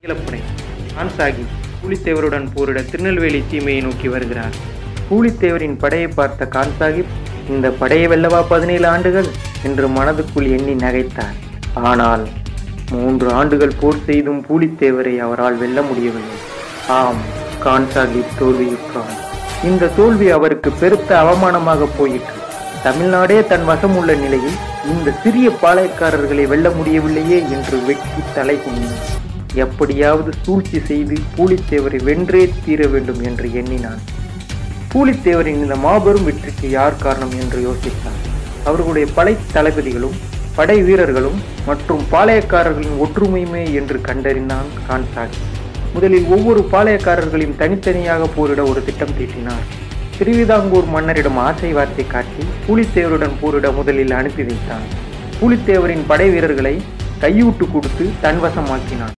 இளப்படை கான் சாஹிப் பூலித்தேவருடன் போரிட திருநெல்வேலி சீமையை நோக்கி வருகிறார் பூலித்தேவரின் படையை பார்த்த கான் சாஹிப் இந்த படையை வெல்லவா பதினேழு ஆண்டுகள் என்று மனதுக்குள் எண்ணி நகைத்தார் ஆனால் மூன்று ஆண்டுகள் போர் செய்தும் பூலித்தேவரை அவரால் வெல்ல முடியவில்லை ஆம் கான் சாஹிப் தோல்வியுற்றார் இந்த தோல்வி அவருக்கு பெருத்த அவமானமாக போயிற்று தமிழ்நாடே தன் வசம் உள்ள நிலையில் இந்த சிறிய பாளையக்காரர்களை வெல்ல முடியவில்லையே என்று வெட்கி தலை குனிந்தார் எப்படியாவது சூழ்ச்சி செய்து பூலித்தேவரை வென்றே தீர வேண்டும் என்று எண்ணினான் பூலித்தேவரின் இந்த மாபெரும் வெற்றிக்கு யார் காரணம் என்று யோசித்தார் அவர்களுடைய படை தளபதிகளும் படை வீரர்களும் மற்றும் பாளையக்காரர்களின் ஒற்றுமையுமே என்று கண்டறிந்தான் கான் சாஹிப் முதலில் ஒவ்வொரு பாளையக்காரர்களையும் தனித்தனியாக போரிட ஒரு திட்டம் தீட்டினார் திருவிதாங்கூர் மன்னரிடம் ஆசை வார்த்தை காட்டி பூலித்தேவருடன் போரிட முதலில் அனுப்பி வைத்தான் பூலித்தேவரின் படை வீரர்களை கையூட்டு கொடுத்து தன்வசமாக்கினான்